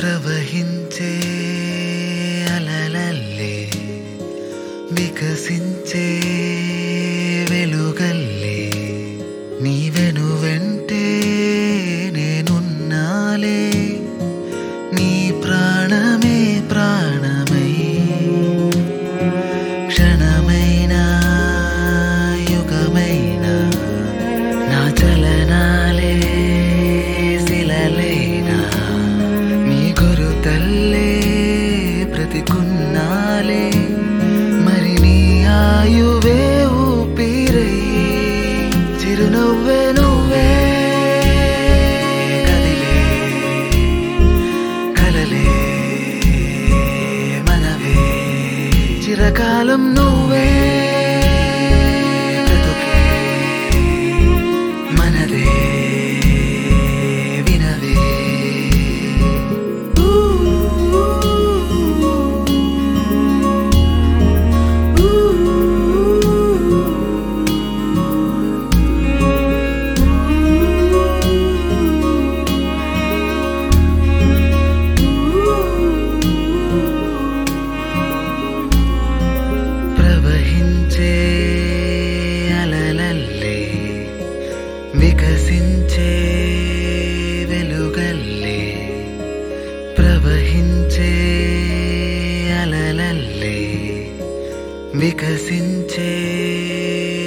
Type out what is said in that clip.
ప్రవహించే అలలల్లే వికసించే వెలుగల్లే నీ వెను వెంటే నేనున్నాలే నీ ప్రాణమే ప్రాణమై క్షణమైనా యుగమైనా నా చలనాలే శిలలైనా నీ గురు తల్లే బ్రతికున్నాలే మరి నీ ఆయువే ఊపిరై చిరునవ్వే నువ్వే కదిలే కలలే మనవే చిరకాలం నువ్వే బ్రతుకే మనదే వినవే ప్రవహించే అలలల్లే వికసించే వెలుగల్లే ప్రవహించే అలలల్లే వికసించే